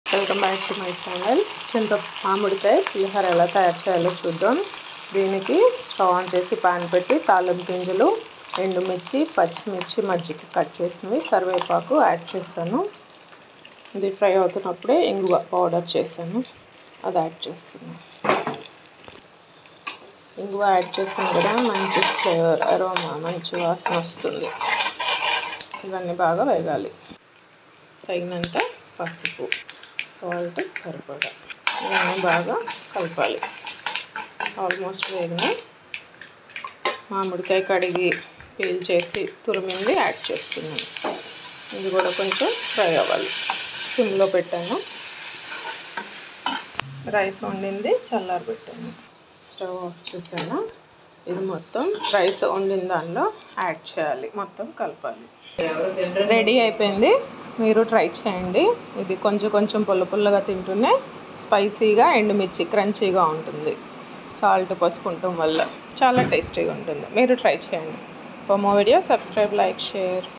welcome back to my channel చింత మామిడికాయ పులిహోర ఎలా తయారు చేయాలో చూద్దాం దీనికి స్టవ్ ఆన్ చేసి పాన్ పెట్టి తాళం గింజలు ఎండుమిర్చి పచ్చిమిర్చి మజ్జిగ కట్ చేసినవి కరివేపాకు యాడ్ చేశాను ఇది ఫ్రై అవుతున్నప్పుడే ఇంగువ పౌడర్ చేశాను అది యాడ్ చేస్తున్నాను ఇంగువ యాడ్ చేసాను కదా మంచి ఫ్లేవర్ అరోమా మంచి వాసన వస్తుంది ఇవన్నీ బాగా వేగాలి తగినంత పసుపు సాల్ట్ సరిపడా ఇవన్నీ బాగా కలపాలి ఆల్మోస్ట్ వేగినాయి మామిడికాయ కడిగి పీల్ చేసి తురిమింది యాడ్ చేస్తున్నాను ఇది కూడా కొంచెం ఫ్రై అవ్వాలి సిమ్లో పెట్టాను రైస్ వండింది చల్లారి పెట్టాను స్టవ్ ఆఫ్ చేశాను ఇది మొత్తం రైస్ వండిన దానిలో యాడ్ చేయాలి మొత్తం కలపాలి రెడీ అయిపోయింది మీరు ట్రై చేయండి ఇది కొంచెం కొంచెం పుల్ల పుల్లగా తింటూనే స్పైసీగా ఎండుమిర్చి క్రంచీగా ఉంటుంది సాల్ట్ పసుకుంటాం వల్ల చాలా టేస్టీగా ఉంటుంది మీరు ట్రై చేయండి ఫర్ మో వీడియో సబ్స్క్రైబ్ లైక్ షేర్